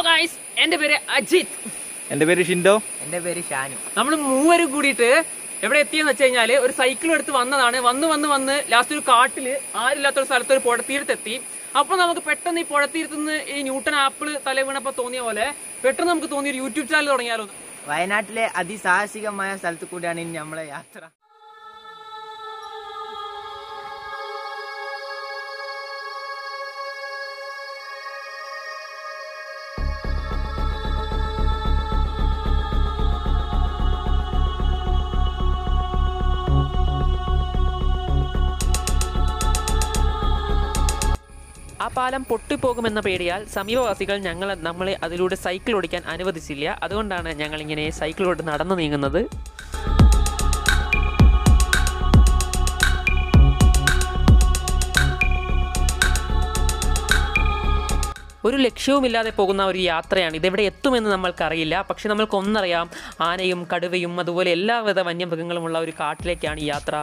guys എന്റെ പേര് അജിത് എന്റെ പേര് ഷിൻഡോ എന്റെ പേര് ഷാനു നമ്മൾ മൂവരും കൂടിയിട്ട് എവിടെ എത്തിയെന്ന് വെച്ച് കഴിഞ്ഞാല് ഒരു സൈക്കിൾ എടുത്ത് വന്നതാണ് വന്ന് വന്ന് വന്ന് ലാസ്റ്റ് ഒരു കാട്ടില് ആരില്ലാത്ത ഒരു സ്ഥലത്ത് ഒരു പുഴത്തീരത്തെത്തി അപ്പൊ നമുക്ക് പെട്ടെന്ന് ഈ പുഴത്തീരത്ത് നിന്ന് ഈ ന്യൂട്ടൺ ആപ്പിള് തല വീണപ്പോ തോന്നിയ പോലെ പെട്ടെന്ന് നമുക്ക് തോന്നിയ ഒരു യൂട്യൂബ് ചാനൽ തുടങ്ങിയാലോ വയനാട്ടിലെ അതിസാഹസികമായ സ്ഥലത്ത് കൂടിയാണ് ഇനി നമ്മളെ യാത്ര ആ പാലം പൊട്ടിപ്പോകുമെന്ന പേടിയാൽ സമീപവാസികൾ ഞങ്ങൾ നമ്മളെ അതിലൂടെ സൈക്കിൾ ഓടിക്കാൻ അനുവദിച്ചില്ല അതുകൊണ്ടാണ് ഞങ്ങൾ ഇങ്ങനെ സൈക്കിളോട്ട് നടന്നു നീങ്ങുന്നത് ഒരു ലക്ഷ്യവുമില്ലാതെ പോകുന്ന ഒരു യാത്രയാണ് ഇതെവിടെ എത്തുമെന്ന് നമ്മൾക്കറിയില്ല പക്ഷെ നമ്മൾക്കൊന്നറിയാം ആനയും കടുവയും അതുപോലെ എല്ലാവിധ വന്യമൃഗങ്ങളുമുള്ള ഒരു കാട്ടിലേക്കാണ് ഈ യാത്ര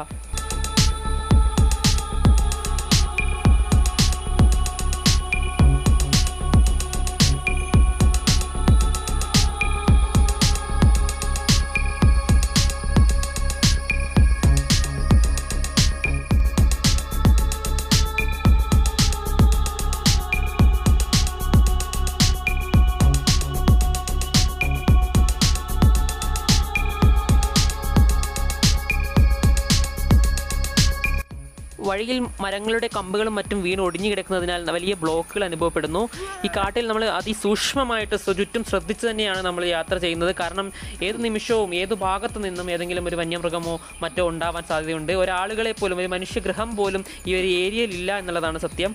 വഴിയിൽ മരങ്ങളുടെ കമ്പുകളും മറ്റും വീണ് ഒടിഞ്ഞു കിടക്കുന്നതിനാൽ വലിയ ബ്ലോക്കുകൾ അനുഭവപ്പെടുന്നു ഈ കാട്ടിൽ നമ്മൾ അതിസൂക്ഷ്മമായിട്ട് സ്വ- ചുറ്റും ശ്രദ്ധിച്ചു തന്നെയാണ് നമ്മൾ യാത്ര ചെയ്യുന്നത് കാരണം ഏത് നിമിഷവും ഏത് ഭാഗത്തു നിന്നും ഏതെങ്കിലും ഒരു വന്യമൃഗമോ മറ്റോ ഉണ്ടാവാൻ സാധ്യതയുണ്ട് ഒരാളുകളെ പോലും ഒരു മനുഷ്യഗ്രഹം പോലും ഈ ഒരു ഏരിയയിൽ ഇല്ല എന്നുള്ളതാണ് സത്യം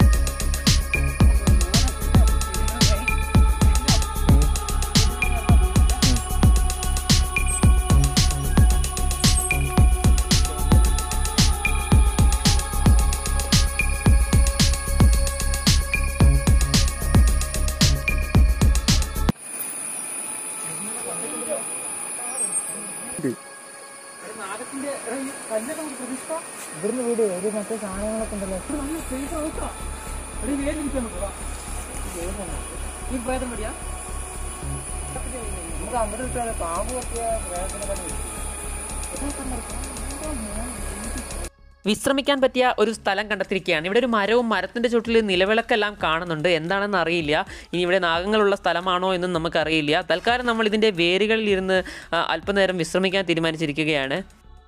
ഇവിടുന്ന് വീട് ഒരു മറ്റേ സാധനങ്ങളൊക്കെ ഉണ്ടല്ലോ നമുക്ക് അങ്ങോട്ട് കിട്ടാതെ പാമ്പ് പറ്റിയ വേദന പണി വിശ്രമിക്കാൻ പറ്റിയ ഒരു സ്ഥലം കണ്ടെത്തിയിരിക്കുകയാണ് ഇവിടെ ഒരു മരവും മരത്തിന്റെ ചുറ്റിൽ നിലവിളക്കെല്ലാം കാണുന്നുണ്ട് എന്താണെന്ന് അറിയില്ല ഇനി ഇവിടെ നാഗങ്ങളുള്ള സ്ഥലമാണോ എന്നും നമുക്കറിയില്ല തൽക്കാലം നമ്മൾ ഇതിന്റെ വേരുകളിൽ ഇരുന്ന് ആ, അല്പനേരം വിശ്രമിക്കാൻ തീരുമാനിച്ചിരിക്കുകയാണ്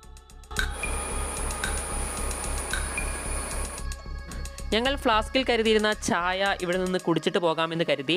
ഞങ്ങൾ ഫ്ലാസ്കിൽ കരുതിയിരുന്ന ചായ ഇവിടെ നിന്ന് കുടിച്ചിട്ട് പോകാമെന്ന് കരുതി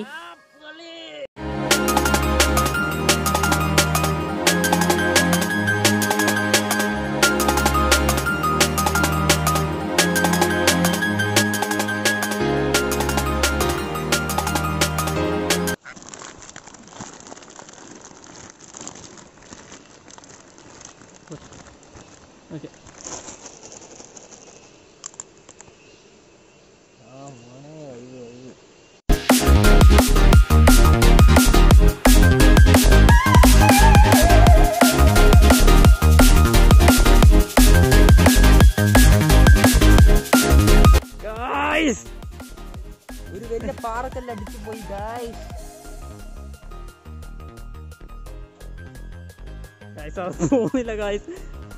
ഒരു വലിയ പാറക്കല്ല അടിച്ചു പോയി ഗായ്സ് പോകുന്നില്ല ഗായ്സ്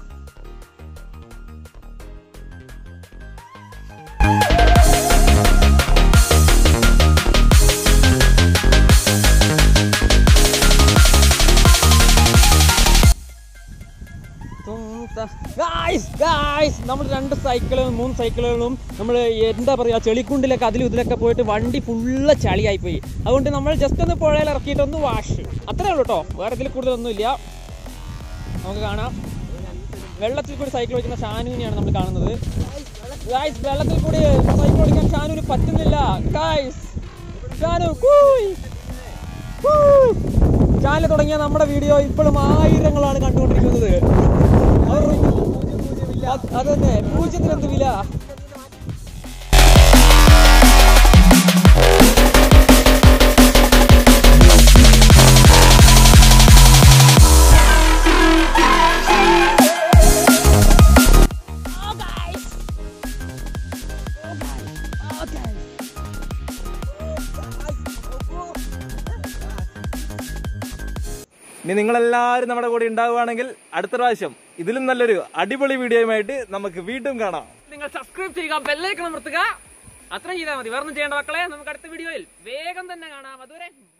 ഗായ്സ് ഗായ്സ് നമ്മൾ രണ്ട് സൈക്കിളും മൂന്ന് സൈക്കിളുകളും നമ്മൾ എന്താ പറയുക ചെളിക്കുണ്ടിലൊക്കെ അതിലും ഇതിലൊക്കെ പോയിട്ട് വണ്ടി ഫുള്ള് ചളിയായി പോയി അതുകൊണ്ട് നമ്മൾ ജസ്റ്റ് ഒന്ന് പുഴയിൽ ഇറക്കിയിട്ട് ഒന്ന് വാഷ് അത്രേ ഉള്ളൂ കേട്ടോ വേറെ ഇതിൽ കൂടുതലൊന്നുമില്ല നമുക്ക് കാണാം വെള്ളത്തിൽ കൂടി സൈക്കിൾ ഓടിക്കുന്ന ഷാനുവിനെയാണ് നമ്മൾ കാണുന്നത് ഗായ്സ് വെള്ളത്തിൽ കൂടി സൈക്കിൾ ഓടിക്കാൻ ഷാനുവിന് പറ്റുന്നില്ല ഗായ്സ് ഷാനു കൂയ് ചാനൽ തുടങ്ങിയ നമ്മുടെ വീഡിയോ ഇപ്പോഴും ആയിരങ്ങളാണ് കണ്ടുകൊണ്ടിരിക്കുന്നത് അത് അതന്നെ പൂജ്യത്തിന് എന്ത് വില ഇനി നിങ്ങളെല്ലാവരും നമ്മുടെ കൂടെ ഉണ്ടാവുകയാണെങ്കിൽ അടുത്ത പ്രാവശ്യം ഇതിലും നല്ലൊരു അടിപൊളി വീഡിയോയുമായിട്ട് നമുക്ക് വീണ്ടും കാണാം നിങ്ങൾ സബ്സ്ക്രൈബ് ചെയ്യുക ബെല്ലൈക്കൺ അമർത്തുക അത്രയും ചെയ്താൽ മതി വേറൊന്നും ചെയ്യേണ്ട മക്കളെ നമുക്ക് അടുത്ത വീഡിയോയിൽ വേഗം തന്നെ കാണാം അതുവരെ